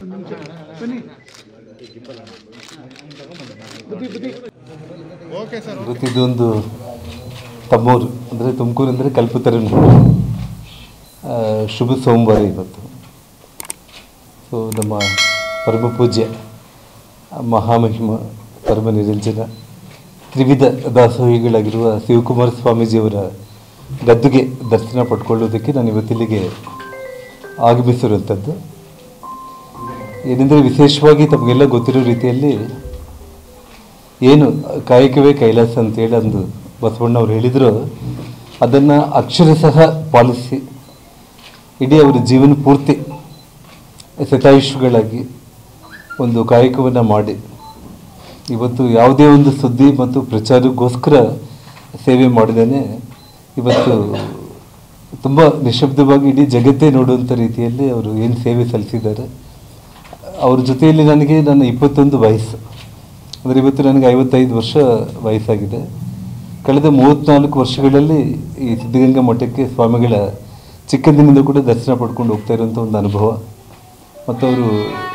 ಇವತ್ತು ಇದೊಂದು ತಮ್ಮೂರು ಅಂದರೆ ತುಮಕೂರು ಅಂದರೆ ಕಲ್ಪತರನ್ ಆ, ಶುಭ ಸೋಮವಾರ ಇವತ್ತು ಸೊ ನಮ್ಮ ಪರಮ ಪೂಜ್ಯ ಮಹಾಮಹಿಮ ಪರಮ ನಿರಂಜನ ತ್ರಿವಿಧ ದಾಸೋಹಿಗಳಾಗಿರುವ ಶಿವಕುಮಾರ ಸ್ವಾಮೀಜಿಯವರ ಗದ್ದುಗೆ ದರ್ಶನ ಪಡ್ಕೊಳ್ಳೋದಕ್ಕೆ ನಾನು ಇವತ್ತಿಲ್ಲಿಗೆ ಆಗಮಿಸಿರುವಂಥದ್ದು ಏನೆಂದರೆ ವಿಶೇಷವಾಗಿ ತಮಗೆಲ್ಲ ಗೊತ್ತಿರೋ ರೀತಿಯಲ್ಲಿ ಏನು ಕಾಯಕವೇ ಕೈಲಾಸ ಅಂತೇಳಿ ಅಂದು ಬಸವಣ್ಣವ್ರು ಹೇಳಿದ್ರು ಅದನ್ನು ಅಕ್ಷರಶಃ ಪಾಲಿಸಿ ಇಡೀ ಅವರ ಜೀವನ ಪೂರ್ತಿ ಶತಾಯುಷುಗಳಾಗಿ ಒಂದು ಕಾಯಕವನ್ನು ಮಾಡಿ ಇವತ್ತು ಯಾವುದೇ ಒಂದು ಸುದ್ದಿ ಮತ್ತು ಪ್ರಚಾರಕ್ಕೋಸ್ಕರ ಸೇವೆ ಮಾಡಿದ್ದೇನೆ ಇವತ್ತು ತುಂಬ ನಿಶಬ್ದವಾಗಿ ಇಡೀ ಜಗತ್ತೇ ನೋಡುವಂಥ ರೀತಿಯಲ್ಲಿ ಅವರು ಏನು ಸೇವೆ ಸಲ್ಲಿಸಿದ್ದಾರೆ ಅವ್ರ ಜೊತೆಯಲ್ಲಿ ನನಗೆ ನನ್ನ ಇಪ್ಪತ್ತೊಂದು ವಯಸ್ಸು ಅಂದರೆ ಇವತ್ತು ನನಗೆ ಐವತ್ತೈದು ವರ್ಷ ವಯಸ್ಸಾಗಿದೆ ಕಳೆದ ಮೂವತ್ತ್ನಾಲ್ಕು ವರ್ಷಗಳಲ್ಲಿ ಈ ಸಿದ್ಧಗಂಗಾ ಮಠಕ್ಕೆ ಸ್ವಾಮಿಗಳ ಚಿಕ್ಕಂದಿನಿಂದ ಕೂಡ ದರ್ಶನ ಪಡ್ಕೊಂಡು ಹೋಗ್ತಾ ಇರುವಂಥ ಒಂದು ಅನುಭವ ಮತ್ತು ಅವರು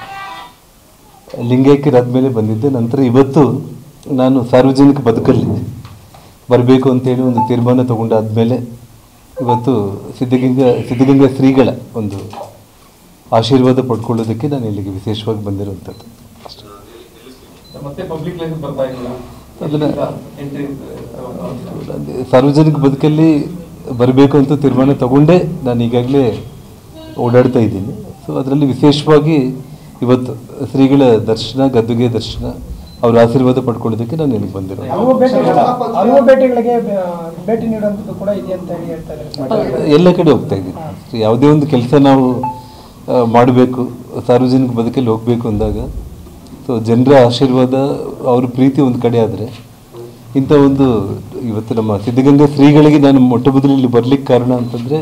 ಲಿಂಗೈಕ್ಯರಾದ ಬಂದಿದ್ದೆ ನಂತರ ಇವತ್ತು ನಾನು ಸಾರ್ವಜನಿಕ ಬದುಕಲ್ಲಿ ಬರಬೇಕು ಅಂತೇಳಿ ಒಂದು ತೀರ್ಮಾನ ತಗೊಂಡಾದ್ಮೇಲೆ ಇವತ್ತು ಸಿದ್ಧಗಂಗಾ ಸಿದ್ಧಗಂಗಾ ಶ್ರೀಗಳ ಒಂದು ಆಶೀರ್ವಾದ ಪಡ್ಕೊಳ್ಳೋದಕ್ಕೆ ನಾನು ಇಲ್ಲಿಗೆ ವಿಶೇಷವಾಗಿ ಬಂದಿರುವಂಥದ್ದು ಮತ್ತೆ ಪಬ್ಲಿಕ್ ಲೈಫ್ ಬರ್ತಾ ಇಲ್ಲ ಅದನ್ನ- ಎಂಟ್ರಿ ಸಾರ್ವಜನಿಕ ಬದುಕಲ್ಲಿ ಬರಬೇಕು ಅಂತ ತೀರ್ಮಾನ ತಗೊಂಡೇ ನಾನು ಈಗಾಗಲೇ ಓಡಾಡ್ತಾ ಇದ್ದೀನಿ ಸೊ ಅದರಲ್ಲಿ ವಿಶೇಷವಾಗಿ ಇವತ್ತು ಶ್ರೀಗಳ ದರ್ಶನ ಗದ್ದುಗೆ ದರ್ಶನ ಅವ್ರ ಆಶೀರ್ವಾದ ಪಡ್ಕೊಳ್ಳೋದಕ್ಕೆ ನಾನು ಇಲ್ಲಿಗೆ ಬಂದಿರೋದು ಹಲವು ಭೇಟಿಗಳ ಹಲವು ಭೇಟಿಗಳಿಗೆ ಆ, ಭೇಟಿ ನೀಡುವಂಥದ್ದು ಕೂಡ ಇದೆ ಅಂತ ಹೇಳಿ ಹೇಳ್ತಾ ಇದ್ದಾರೆ ಎಲ್ಲ ಕಡೆ ಹೋಗ್ತಾ ಇದ್ದೀನಿ ಯಾವುದೇ ಒಂದು ಕೆಲಸ ನಾವು ಮಾಡಬೇಕು ಸಾರ್ವಜನಿಕ ಬದುಕಲ್ಲಿ ಹೋಗಬೇಕು ಅಂದಾಗ ಸೊ ಜನರ ಆಶೀರ್ವಾದ ಅವ್ರ ಪ್ರೀತಿ ಒಂದು ಕಡೆ ಆದರೆ ಇಂಥ ಒಂದು ಇವತ್ತು ನಮ್ಮ ಸಿದ್ಧಗಂಗಾ ಶ್ರೀಗಳಿಗೆ ನಾನು ಮೊಟ್ಟ ಮೊದಲು ಇಲ್ಲಿ ಬರ್ಲಿಕ್ಕೆ ಕಾರಣ ಅಂತಂದರೆ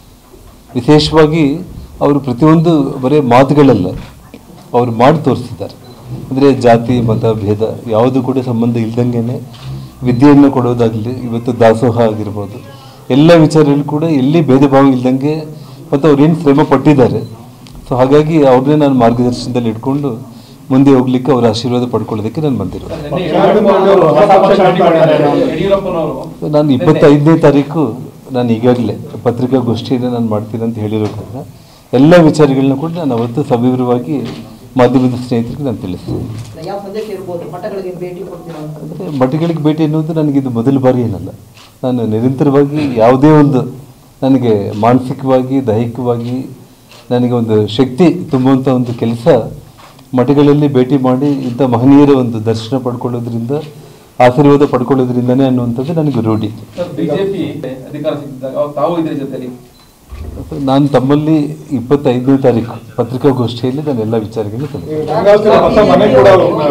ವಿಶೇಷವಾಗಿ ಅವರು ಪ್ರತಿಯೊಂದು ಬರೀ ಮಾತುಗಳಲ್ಲ ಅವರು ಮಾಡಿ ತೋರಿಸಿದ್ದಾರೆ ಅಂದರೆ ಜಾತಿ ಮತ ಭೇದ ಯಾವುದು ಕೂಡ ಸಂಬಂಧ ಇಲ್ದಂಗೆ ವಿದ್ಯೆಯನ್ನು ಕೊಡೋದಾಗಲಿ ಇವತ್ತು ದಾಸೋಹ ಆಗಿರ್ಬೋದು ಎಲ್ಲ ವಿಚಾರಗಳು ಕೂಡ ಎಲ್ಲಿ ಭೇದ ಭಾವ ಇಲ್ದಂಗೆ ಮತ್ತು ಅವ್ರು ಏನು ಶ್ರಮ ಪಟ್ಟಿದ್ದಾರೆ ಸೊ ಹಾಗಾಗಿ ಅವ್ರನ್ನೇ ನಾನು ಮಾರ್ಗದರ್ಶನದಲ್ಲಿ ಇಟ್ಕೊಂಡು ಮುಂದೆ ಹೋಗ್ಲಿಕ್ಕೆ ಅವರ ಆಶೀರ್ವಾದ ಪಡ್ಕೊಳ್ಳೋದಕ್ಕೆ ನಾನು ಬಂದಿರೋದು ನಿನ್ನೆ ಯಡಿಯೂರಪ್ಪನವರು ಹೊಸ ಪಕ್ಷ ಭೇಟಿ ಮಾಡಿದ್ದಾರೆ. ಯಡಿಯೂರಪ್ಪನವರು ನಾನು ಇಪ್ಪತ್ತೈದನೇ ತಾರೀಕು ನಾನು ಈಗಾಗಲೇ ಪತ್ರಿಕಾಗೋಷ್ಠಿಯನ್ನು ನಾನು ಮಾಡ್ತೀನಿ ಅಂತ ಹೇಳಿರೋದ್ರಿಂದ ಎಲ್ಲ ವಿಚಾರಗಳನ್ನ ಕೂಡ ನಾನು ಅವತ್ತು ಸವಿವರವಾಗಿ ಮಾಧ್ಯಮದ ಸ್ನೇಹಿತರಿಗೆ ನಾನು ತಿಳಿಸ್ತೀನಿ ಯಾವ ಸಂದೇಶ ಇರ್ಬೋದು ಮಠಗಳಿಗೆ ಭೇಟಿ ಕೊಡ್ತೀರಾ ಅಂತ ಅಂದರೆ ಮಠಗಳಿಗೆ ಭೇಟಿ ಎನ್ನುವುದು ನನಗಿದು ಮೊದಲ ಬಾರಿ ಏನಲ್ಲ ನಾನು ನಿರಂತರವಾಗಿ ಯಾವುದೇ ಒಂದು ನನಗೆ ಮಾನಸಿಕವಾಗಿ ದೈಹಿಕವಾಗಿ ನನಗೆ ಒಂದು ಶಕ್ತಿ ತುಂಬುವಂಥ ಒಂದು ಕೆಲಸ ಮಠಗಳಲ್ಲಿ ಭೇಟಿ ಮಾಡಿ ಇಂಥ ಮಹನೀಯರ ಒಂದು ದರ್ಶನ ಪಡ್ಕೊಳ್ಳೋದ್ರಿಂದ ಆಶೀರ್ವಾದ ಪಡ್ಕೊಳ್ಳೋದ್ರಿಂದನೇ ಅನ್ನುವಂಥದ್ದು ನನಗೆ ರೂಢಿ ಸರ್ ಬಿಜೆಪಿ ಅಧಿಕಾರ ಸಿಕ್ಕಿದಾಗ ಅವಾಗ ತಾವು ಇದ್ರ ಜೊತೆಲಿ ನಾನು ತಮ್ಮಲ್ಲಿ ಇಪ್ಪತ್ತೈದನೇ ತಾರೀಕು ಪತ್ರಿಕಾಗೋಷ್ಠಿಯಲ್ಲಿ ನಾನು ಎಲ್ಲ ವಿಚಾರಗಳನ್ನ ತಿಳಿಸ್ತೀನಿ ಹೊಸ ಮನೆ ಕೂಡ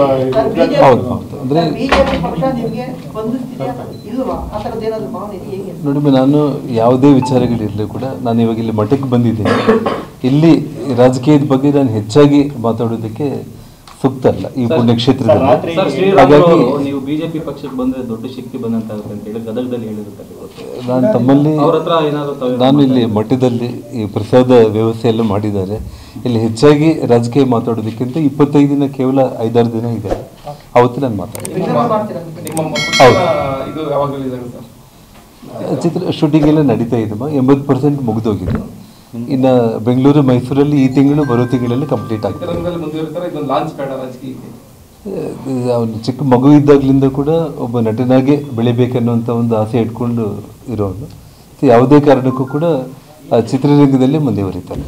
ಹೌದು ಹೌದು ಅಂದರೆ ಬಿಜೆಪಿ ಪಕ್ಷ ನಿಮಗೆ ಸ್ಪಂದಿಸ್ತಿದೆಯಾ ಇಲ್ವಾ ಆ ಥರದ್ದು ಏನಾದ್ರು ಭಾವನೆ ಇದೆ ಹೇಗೆ ನೋಡಿ ನಾನು ಯಾವುದೇ ವಿಚಾರಗಳಿರಲಿ ಕೂಡ ನಾನು ಇವಾಗ ಇಲ್ಲಿ ಮಠಕ್ಕೆ ಬಂದಿದ್ದೀನಿ ಇಲ್ಲಿ ರಾಜಕೀಯದ ಬಗ್ಗೆ ನಾನು ಹೆಚ್ಚಾಗಿ ಮಾತಾಡೋದಕ್ಕೆ ಸೂಕ್ತ ಅಲ್ಲ ಈ ಪುಣ್ಯಕ್ಷೇತ್ರದಲ್ಲಿ ಸರ್ ಶ್ರೀರಾಮುಲು ಹಾಗಾಗಿ ಅವರು ನೀವು ಬಿಜೆಪಿ ಪಕ್ಷಕ್ಕೆ ಬಂದ್ರೆ ದೊಡ್ಡ ಶಕ್ತಿ ಬಂದಂತಾಗುತ್ತೆ ಅಂತ ಹೇಳಿ ಗದಗದಲ್ಲಿ ಹೇಳಿರುತ್ತಾರೆ ಇವತ್ತು. ನಾನು ತಮ್ಮಲ್ಲಿ ಅವ್ರ ಹತ್ರ ಏನಾದ್ರು ತಾವು ನಾನು ಇಲ್ಲಿ ಮಠದಲ್ಲಿ ಈ ಪ್ರಸಾದ ವ್ಯವಸ್ಥೆ ಎಲ್ಲ ಮಾಡಿದ್ದಾರೆ ಇಲ್ಲಿ ಹೆಚ್ಚಾಗಿ ರಾಜಕೀಯ ಮಾತಾಡೋದಕ್ಕಿಂತ ಇಪ್ಪತ್ತೈದು ದಿನ ಕೇವಲ ಐದಾರು ದಿನ ಇದೆ ಅವತ್ತು ನಾನು ಮಾತಾಡ್ತೀನಿ ವಿಚಾರ ಮಾಡ್ತೀರಾ ನಿಮ್ಮ ಹೌದು. ಪುಸ್ತಕ ಇದು ಯಾವಾಗ ರಿಲೀಸ್ ಆಗುತ್ತೆ ಸರ್ ಚಿತ್ರ ಶೂಟಿಂಗ್ ಎಲ್ಲ ನಡೀತಾ ಇದೆ ಎಂಬತ್ತು ಪರ್ಸೆಂಟ್ ಮುಗಿದೋಗಿದೆ ಇನ್ನು ಬೆಂಗಳೂರು ಮೈಸೂರಲ್ಲಿ ಈ ತಿಂಗಳು ಬರೋ ತಿಂಗಳಲ್ಲಿ ಕಂಪ್ಲೀಟ್ ಆಗ್ತದೆ ಚಿತ್ರರಂಗದಲ್ಲಿ ಮುಂದುವರಿತಾರೆ ಇದೊಂದು ಲಾಂಚ್ ಬೇಡ ರಾಜಕೀಯಕ್ಕೆ ಅವನು ಚಿಕ್ಕ ಮಗು ಇದ್ದಾಗಲಿಂದ ಕೂಡ ಒಬ್ಬ ನಟನಾಗೆ ಬೆಳಿಬೇಕನ್ನುವಂಥ ಒಂದು ಆಸೆ ಇಟ್ಕೊಂಡು ಇರೋನು ಸೊ ಯಾವುದೇ ಕಾರಣಕ್ಕೂ ಕೂಡ ಆ ಚಿತ್ರರಂಗದಲ್ಲಿ ಮುಂದುವರಿತಾನೆ